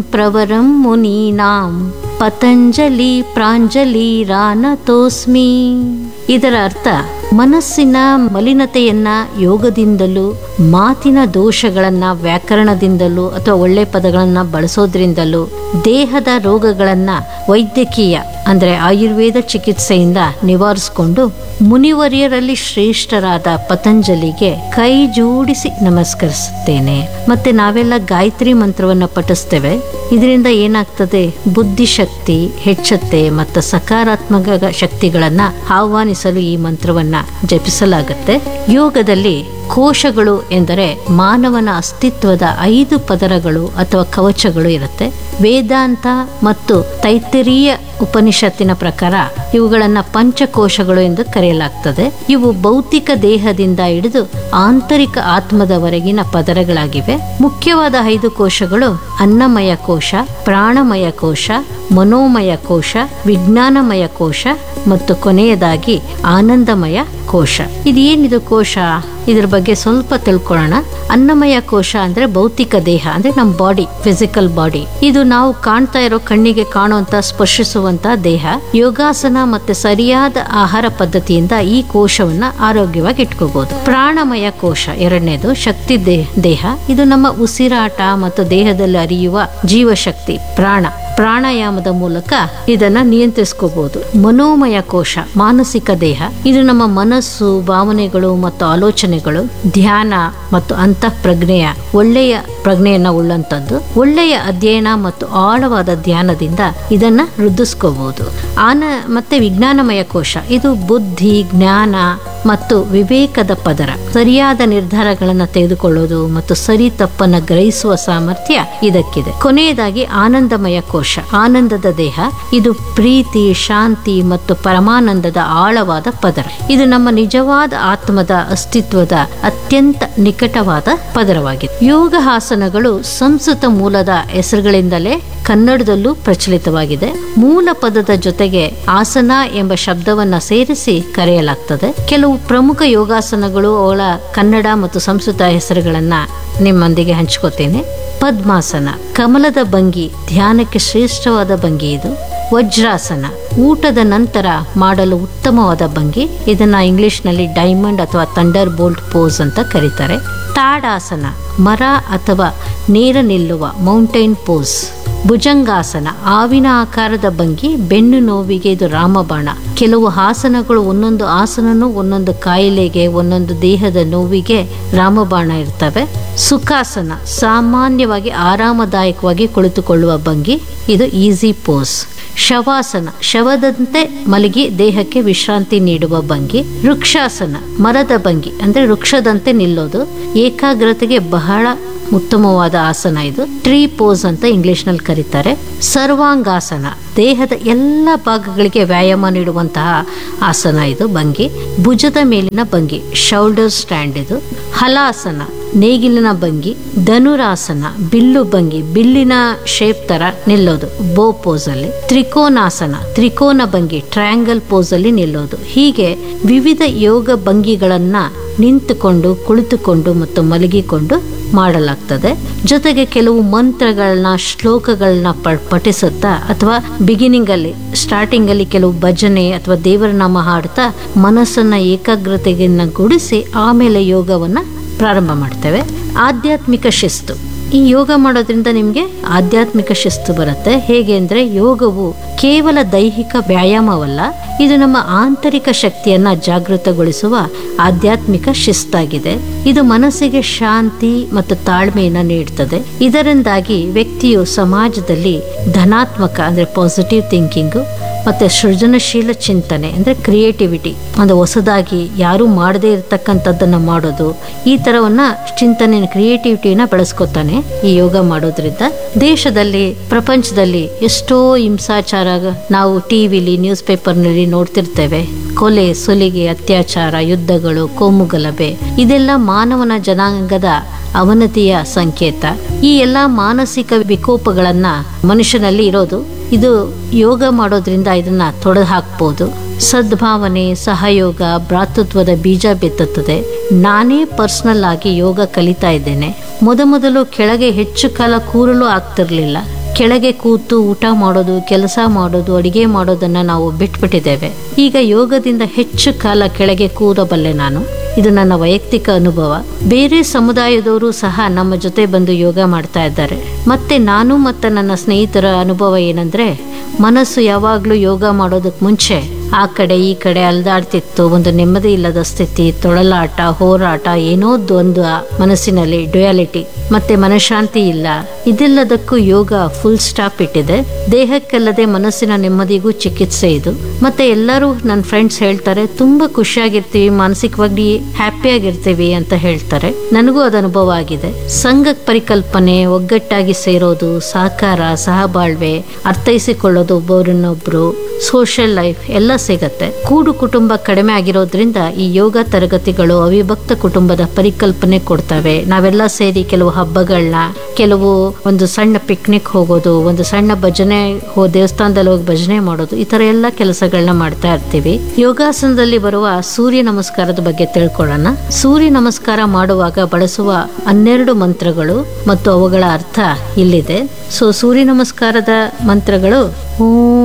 ಪ್ರವರಂ ಮುನೀನಾಂ ಪತಂಜಲಿ ಪ್ರಾಂಜಲಿ ರಾನತೋಸ್ಮಿ ಇದರ ಅರ್ಥ ಮನಸ್ಸಿನ ಮಲಿನತೆಯನ್ನ ಯೋಗದಿಂದಲೂ ಮಾತಿನ ದೋಷಗಳನ್ನ ವ್ಯಾಕರಣದಿಂದಲೂ ಅಥವಾ ಒಳ್ಳೆ ಪದಗಳನ್ನ ಬಳಸೋದ್ರಿಂದಲೂ ದೇಹದ ರೋಗಗಳನ್ನ ವೈದ್ಯಕೀಯ ಅಂದ್ರೆ ಆಯುರ್ವೇದ ಚಿಕಿತ್ಸೆಯಿಂದ ನಿವಾರಿಸಿಕೊಂಡು ಮುನಿವರಿಯರಲ್ಲಿ ಶ್ರೇಷ್ಠರಾದ ಪತಂಜಲಿಗೆ ಕೈ ಜೋಡಿಸಿ ನಮಸ್ಕರಿಸುತ್ತೇನೆ ಮತ್ತೆ ನಾವೆಲ್ಲ ಗಾಯತ್ರಿ ಮಂತ್ರವನ್ನ ಪಠಿಸ್ತೇವೆ ಇದರಿಂದ ಏನಾಗ್ತದೆ ಬುದ್ಧಿಶಕ್ತಿ ಹೆಚ್ಚುತ್ತೆ ಮತ್ತು ಸಕಾರಾತ್ಮಕ ಶಕ್ತಿಗಳನ್ನ ಆಹ್ವಾನಿಸಲು ಈ ಮಂತ್ರವನ್ನ ಜಪಿಸಲಾಗುತ್ತೆ ಯೋಗದಲ್ಲಿ ಕೋಶಗಳು ಎಂದರೆ ಮಾನವನ ಅಸ್ತಿತ್ವದ ಐದು ಪದರಗಳು ಅಥವಾ ಕವಚಗಳು ಇರುತ್ತೆ ವೇದಾಂತ ಮತ್ತು ತೈತರೀಯ ಉಪನಿಷತ್ತಿನ ಪ್ರಕಾರ ಇವುಗಳನ್ನ ಪಂಚಕೋಶಗಳು ಎಂದು ಕರೆಯಲಾಗ್ತದೆ ಇವು ಭೌತಿಕ ದೇಹದಿಂದ ಹಿಡಿದು ಆಂತರಿಕ ಆತ್ಮದವರೆಗಿನ ಪದರಗಳಾಗಿವೆ ಮುಖ್ಯವಾದ ಐದು ಕೋಶಗಳು ಅನ್ನಮಯ ಕೋಶ ಪ್ರಾಣಮಯ ಕೋಶ ಮನೋಮಯ ಕೋಶ ವಿಜ್ಞಾನಮಯ ಕೋಶ ಮತ್ತು ಕೊನೆಯದಾಗಿ ಆನಂದಮಯ ಕೋಶ ಇದೇನಿದು ಕೋಶ ಇದ್ರ ಬಗ್ಗೆ ಸ್ವಲ್ಪ ತಿಳ್ಕೊಳ್ಳೋಣ ಅನ್ನಮಯ ಕೋಶ ಅಂದ್ರೆ ಭೌತಿಕ ದೇಹ ಅಂದ್ರೆ ನಮ್ಮ ಬಾಡಿ ಫಿಸಿಕಲ್ ಬಾಡಿ ಇದು ನಾವು ಕಾಣ್ತಾ ಇರೋ ಕಣ್ಣಿಗೆ ಕಾಣುವಂತ ಸ್ಪರ್ಶಿಸುವಂತ ದೇಹ ಯೋಗಾಸನ ಮತ್ತೆ ಸರಿಯಾದ ಆಹಾರ ಪದ್ಧತಿಯಿಂದ ಈ ಕೋಶವನ್ನ ಆರೋಗ್ಯವಾಗಿ ಇಟ್ಕೋಬಹುದು ಪ್ರಾಣಮಯ ಕೋಶ ಎರಡನೇದು ಶಕ್ತಿ ದೇ- ದೇಹ ಇದು ನಮ್ಮ ಉಸಿರಾಟ ಮತ್ತು ದೇಹದಲ್ಲಿ ಹರಿಯುವ ಜೀವಶಕ್ತಿ ಪ್ರಾಣ ಪ್ರಾಣಾಯಾಮದ ಮೂಲಕ ಇದನ್ನ ನಿಯಂತ್ರಿಸ್ಕೋಬಹುದು ಮನೋಮಯ ಕೋಶ ಮಾನಸಿಕ ದೇಹ ಇದು ನಮ್ಮ ಮನಸ್ಸು ಭಾವನೆಗಳು ಮತ್ತು ಆಲೋಚನೆಗಳು ಧ್ಯಾನ ಮತ್ತು ಅಂತಃ ಪ್ರಜ್ಞೆಯ ಒಳ್ಳೆಯ ಪ್ರಜ್ಞೆಯನ್ನ ಉಳ್ಳಂತದ್ದು ಒಳ್ಳೆಯ ಅಧ್ಯಯನ ಮತ್ತು ಆಳವಾದ ಧ್ಯಾನದಿಂದ ಇದನ್ನ ವೃದ್ಧಿಸ್ಕೋಬಹುದು ಆನ ಮತ್ತೆ ವಿಜ್ಞಾನಮಯ ಕೋಶ ಇದು ಬುದ್ಧಿ ಜ್ಞಾನ ಮತ್ತು ವಿವೇಕದ ಪದರ ಸರಿಯಾದ ನಿರ್ಧಾರಗಳನ್ನು ತೆಗೆದುಕೊಳ್ಳೋದು ಮತ್ತು ಸರಿ ತಪ್ಪನ್ನ ಗ್ರಹಿಸುವ ಸಾಮರ್ಥ್ಯ ಇದಕ್ಕಿದೆ ಕೊನೆಯದಾಗಿ ಆನಂದಮಯ ಕೋಶ ಆನಂದದ ದೇಹ ಇದು ಪ್ರೀತಿ ಶಾಂತಿ ಮತ್ತು ಪರಮಾನಂದದ ಆಳವಾದ ಪದರ ಇದು ನಮ್ಮ ನಿಜವಾದ ಆತ್ಮದ ಅಸ್ತಿತ್ವದ ಅತ್ಯಂತ ನಿಕಟವಾದ ಪದರವಾಗಿದೆ ಯೋಗಾಸನಗಳು ಸಂಸ್ಕೃತ ಮೂಲದ ಹೆಸರುಗಳಿಂದಲೇ ಕನ್ನಡದಲ್ಲೂ ಪ್ರಚಲಿತವಾಗಿದೆ ಮೂಲ ಪದದ ಜೊತೆಗೆ ಆಸನ ಎಂಬ ಶಬ್ದವನ್ನ ಸೇರಿಸಿ ಕರೆಯಲಾಗ್ತದೆ ಕೆಲವು ಪ್ರಮುಖ ಯೋಗಾಸನಗಳು ಅವುಗಳ ಕನ್ನಡ ಮತ್ತು ಸಂಸ್ಕೃತ ಹೆಸರುಗಳನ್ನ ನಿಮ್ಮೊಂದಿಗೆ ಹಂಚ್ಕೋತೇನೆ ಪದ್ಮಾಸನ ಕಮಲದ ಭಂಗಿ ಧ್ಯಾನಕ್ಕೆ ಶ್ರೇಷ್ಠವಾದ ಭಂಗಿ ಇದು ವಜ್ರಾಸನ ಊಟದ ನಂತರ ಮಾಡಲು ಉತ್ತಮವಾದ ಭಂಗಿ ಇದನ್ನ ಇಂಗ್ಲಿಷ್ನಲ್ಲಿ ಡೈಮಂಡ್ ಅಥವಾ ಥಂಡರ್ ಬೋಲ್ಟ್ ಪೋಸ್ ಅಂತ ಕರೀತಾರೆ ತಾಡಾಸನ ಮರ ಅಥವಾ ನೇರ ನಿಲ್ಲುವ ಮೌಂಟೈನ್ ಪೋಸ್ ಭುಜಂಗಾಸನ ಆವಿನ ಆಕಾರದ ಭಂಗಿ ಬೆನ್ನು ನೋವಿಗೆ ಇದು ರಾಮಬಾಣ ಕೆಲವು ಆಸನಗಳು ಒಂದೊಂದು ಆಸನನು ಒಂದೊಂದು ಕಾಯಿಲೆಗೆ ಒಂದೊಂದು ದೇಹದ ನೋವಿಗೆ ರಾಮಬಾಣ ಇರ್ತವೆ ಸುಖಾಸನ ಸಾಮಾನ್ಯವಾಗಿ ಆರಾಮದಾಯಕವಾಗಿ ಕುಳಿತುಕೊಳ್ಳುವ ಭಂಗಿ ಇದು ಈಸಿ ಪೋಸ್ ಶವಾಸನ ಶವದಂತೆ ಮಲಗಿ ದೇಹಕ್ಕೆ ವಿಶ್ರಾಂತಿ ನೀಡುವ ಭಂಗಿ ವೃಕ್ಷಾಸನ ಮರದ ಭಂಗಿ ಅಂದ್ರೆ ವೃಕ್ಷದಂತೆ ನಿಲ್ಲೋದು ಏಕಾಗ್ರತೆಗೆ ಬಹಳ ಉತ್ತಮವಾದ ಆಸನ ಇದು ಟ್ರೀ ಪೋಸ್ ಅಂತ ಇಂಗ್ಲಿಷ್ ನಲ್ಲಿ ಕರೀತಾರೆ ಸರ್ವಾಂಗಾಸನ ದೇಹದ ಎಲ್ಲ ಭಾಗಗಳಿಗೆ ವ್ಯಾಯಾಮ ನೀಡುವಂತಹ ಆಸನ ಇದು ಭಂಗಿ ಭುಜದ ಮೇಲಿನ ಭಂಗಿ ಶೌಲ್ಡರ್ ಸ್ಟ್ಯಾಂಡ್ ಇದು ಹಲಾಸನ ನೇಗಿಲಿನ ಭಂಗಿ ಧನುರಾಸನ ಬಿಲ್ಲು ಭಂಗಿ ಬಿಲ್ಲಿನ ಶೇಪ್ ತರ ನಿಲ್ಲೋದು ಬೋ ಪೋಸ್ ಅಲ್ಲಿ ತ್ರಿಕೋನಾಸನ ತ್ರಿಕೋನ ಭಂಗಿ ಟ್ರಯಾಂಗಲ್ ಪೋಸ್ ಅಲ್ಲಿ ನಿಲ್ಲೋದು ಹೀಗೆ ವಿವಿಧ ಯೋಗ ಭಂಗಿಗಳನ್ನ ನಿಂತುಕೊಂಡು ಕುಳಿತುಕೊಂಡು ಮತ್ತು ಮಲಗಿಕೊಂಡು ಮಾಡಲಾಗ್ತದೆ ಜೊತೆಗೆ ಕೆಲವು ಮಂತ್ರಗಳನ್ನ ಶ್ಲೋಕಗಳನ್ನ ಪ- ಪಠಿಸುತ್ತಾ ಅಥವಾ ಬಿಗಿನಿಂಗ್ ಅಲ್ಲಿ ಸ್ಟಾರ್ಟಿಂಗ್ ಅಲ್ಲಿ ಕೆಲವು ಭಜನೆ ಅಥವಾ ದೇವರ ನಾಮ ಹಾಡ್ತಾ ಮನಸ್ಸನ್ನ ಏಕಾಗ್ರತೆಗಿನ್ನ ಗುಡಿಸಿ ಆಮೇಲೆ ಯೋಗವನ್ನ ಪ್ರಾರಂಭ ಮಾಡ್ತೇವೆ ಆಧ್ಯಾತ್ಮಿಕ ಶಿಸ್ತು ಈ ಯೋಗ ಮಾಡೋದ್ರಿಂದ ನಿಮಗೆ ಆಧ್ಯಾತ್ಮಿಕ ಶಿಸ್ತು ಬರುತ್ತೆ ಹೇಗೆ ಅಂದ್ರೆ ಯೋಗವು ಕೇವಲ ದೈಹಿಕ ವ್ಯಾಯಾಮವಲ್ಲ ಇದು ನಮ್ಮ ಆಂತರಿಕ ಶಕ್ತಿಯನ್ನ ಜಾಗೃತಗೊಳಿಸುವ ಆಧ್ಯಾತ್ಮಿಕ ಶಿಸ್ತಾಗಿದೆ ಇದು ಮನಸ್ಸಿಗೆ ಶಾಂತಿ ಮತ್ತು ತಾಳ್ಮೆಯನ್ನ ನೀಡುತ್ತದೆ ಇದರಿಂದಾಗಿ ವ್ಯಕ್ತಿಯು ಸಮಾಜದಲ್ಲಿ ಧನಾತ್ಮಕ ಅಂದ್ರೆ ಪಾಸಿಟಿವ್ ಥಿಂಕಿಂಗು ಮತ್ತೆ ಸೃಜನಶೀಲ ಚಿಂತನೆ ಅಂದ್ರೆ ಕ್ರಿಯೇಟಿವಿಟಿ ಒಂದು ಹೊಸದಾಗಿ ಯಾರು ಮಾಡದೇ ಇರತಕ್ಕಂಥದ್ದನ್ನ ಮಾಡೋದು ಈ ತರವನ್ನ ಚಿಂತನೆ ಕ್ರಿಯೇಟಿವಿಟಿನ ಬೆಳೆಸ್ಕೊತಾನೆ ಈ ಯೋಗ ಮಾಡೋದ್ರಿಂದ ದೇಶದಲ್ಲಿ ಪ್ರಪಂಚದಲ್ಲಿ ಎಷ್ಟೋ ಹಿಂಸಾಚಾರ ನಾವು ಟಿವಿಲಿ ನ್ಯೂಸ್ ಪೇಪರ್ನಲ್ಲಿ ನೋಡ್ತಿರ್ತೇವೆ ಕೊಲೆ ಸುಲಿಗೆ ಅತ್ಯಾಚಾರ ಯುದ್ಧಗಳು ಕೋಮುಗಲಭೆ ಇದೆಲ್ಲ ಮಾನವನ ಜನಾಂಗದ ಅವನತಿಯ ಸಂಕೇತ ಈ ಎಲ್ಲ ಮಾನಸಿಕ ವಿಕೋಪಗಳನ್ನ ಮನುಷ್ಯನಲ್ಲಿ ಇರೋದು ಇದು ಯೋಗ ಮಾಡೋದ್ರಿಂದ ಇದನ್ನ ತೊಡೆದು ಹಾಕ್ಬೋದು ಸದ್ಭಾವನೆ ಸಹಯೋಗ ಭ್ರಾತೃತ್ವದ ಬೀಜ ಬಿತ್ತುತ್ತದೆ ನಾನೇ ಪರ್ಸನಲ್ ಆಗಿ ಯೋಗ ಕಲಿತಾ ಇದ್ದೇನೆ ಮೊದಮೊದಲು ಕೆಳಗೆ ಹೆಚ್ಚು ಕಾಲ ಕೂರಲು ಆಗ್ತಿರ್ಲಿಲ್ಲ ಕೆಳಗೆ ಕೂತು ಊಟ ಮಾಡೋದು ಕೆಲಸ ಮಾಡೋದು ಅಡಿಗೆ ಮಾಡೋದನ್ನ ನಾವು ಬಿಟ್ಬಿಟ್ಟಿದ್ದೇವೆ ಈಗ ಯೋಗದಿಂದ ಹೆಚ್ಚು ಕಾಲ ಕೆಳಗೆ ಕೂರಬಲ್ಲೆ ನಾನು ಇದು ನನ್ನ ವೈಯಕ್ತಿಕ ಅನುಭವ ಬೇರೆ ಸಮುದಾಯದವರು ಸಹ ನಮ್ಮ ಜೊತೆ ಬಂದು ಯೋಗ ಮಾಡ್ತಾ ಇದ್ದಾರೆ ಮತ್ತೆ ನಾನು ಮತ್ತು ನನ್ನ ಸ್ನೇಹಿತರ ಅನುಭವ ಏನಂದ್ರೆ ಮನಸ್ಸು ಯಾವಾಗಲೂ ಯೋಗ ಮಾಡೋದಕ್ಕೆ ಮುಂಚೆ ಆ ಕಡೆ ಈ ಕಡೆ ಅಲ್ದಾಡ್ತಿತ್ತು ಒಂದು ನೆಮ್ಮದಿ ಇಲ್ಲದ ಸ್ಥಿತಿ ತೊಳಲಾಟ ಹೋರಾಟ ಏನೋ ಒಂದು ಮನಸ್ಸಿನಲ್ಲಿ ಡ್ಯುಯಾಲಿಟಿ ಮತ್ತೆ ಮನಃಶಾಂತಿ ಇಲ್ಲ ಇದೆಲ್ಲದಕ್ಕೂ ಯೋಗ ಫುಲ್ ಸ್ಟಾಪ್ ಇಟ್ಟಿದೆ ದೇಹಕ್ಕಲ್ಲದೆ ಮನಸ್ಸಿನ ನೆಮ್ಮದಿಗೂ ಚಿಕಿತ್ಸೆ ಇದು ಮತ್ತೆ ಎಲ್ಲರೂ ನನ್ನ ಫ್ರೆಂಡ್ಸ್ ಹೇಳ್ತಾರೆ ತುಂಬಾ ಖುಷಿಯಾಗಿರ್ತೀವಿ ಮಾನಸಿಕವಾಗಿ ಹ್ಯಾಪಿಯಾಗಿರ್ತೀವಿ ಅಂತ ಹೇಳ್ತಾರೆ ನನಗೂ ಅದು ಅನುಭವ ಆಗಿದೆ ಸಂಘ ಪರಿಕಲ್ಪನೆ ಒಗ್ಗಟ್ಟಾಗಿ ಸೇರೋದು ಸಹಕಾರ ಸಹಬಾಳ್ವೆ ಅರ್ಥೈಸಿಕೊಳ್ಳೋದು ಒಬ್ಬರನ್ನೊಬ್ರು ಸೋಷಿಯಲ್ ಲೈಫ್ ಎಲ್ಲ ಸಿಗತ್ತೆ ಕೂಡು ಕುಟುಂಬ ಕಡಿಮೆ ಆಗಿರೋದ್ರಿಂದ ಈ ಯೋಗ ತರಗತಿಗಳು ಅವಿಭಕ್ತ ಕುಟುಂಬದ ಪರಿಕಲ್ಪನೆ ಕೊಡ್ತವೆ ನಾವೆಲ್ಲ ಸೇರಿ ಕೆಲವು ಹಬ್ಬಗಳನ್ನ ಕೆಲವು ಒಂದು ಸಣ್ಣ ಪಿಕ್ನಿಕ್ ಹೋಗೋದು ಒಂದು ಸಣ್ಣ ಭಜನೆ ಹೋ ದೇವಸ್ಥಾನದಲ್ಲಿ ಹೋಗಿ ಭಜನೆ ಮಾಡೋದು ಈ ತರ ಎಲ್ಲ ಕೆಲಸಗಳನ್ನ ಮಾಡ್ತಾ ಇರ್ತೀವಿ ಯೋಗಾಸನದಲ್ಲಿ ಬರುವ ಸೂರ್ಯ ನಮಸ್ಕಾರದ ಬಗ್ಗೆ ತಿಳ್ಕೊಳ್ಳೋಣ ಸೂರ್ಯ ನಮಸ್ಕಾರ ಮಾಡುವಾಗ ಬಳಸುವ ಹನ್ನೆರಡು ಮಂತ್ರಗಳು ಮತ್ತು ಅವುಗಳ ಅರ್ಥ ಇಲ್ಲಿದೆ ಸೊ ಸೂರ್ಯ ನಮಸ್ಕಾರದ ಮಂತ್ರಗಳು ಓಂ